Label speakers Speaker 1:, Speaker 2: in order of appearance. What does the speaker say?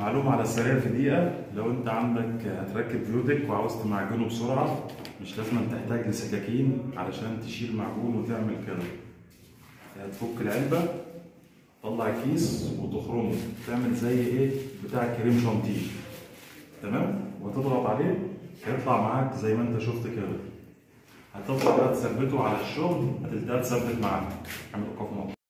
Speaker 1: معلومة على السريع في دقيقة لو انت عندك هتركب بيوتك وعاوز معجنه بسرعة مش لازم تحتاج لسكاكين علشان تشيل معجون وتعمل كده هتفك العلبة تطلع الكيس وتخرمه تعمل زي ايه بتاع كريم شانتيه تمام وتضغط عليه هيطلع معاك زي ما انت شفت كده هتطلع بقى تثبته على الشغل هتلاقيها تثبت معاك اعمل ايقاف نقط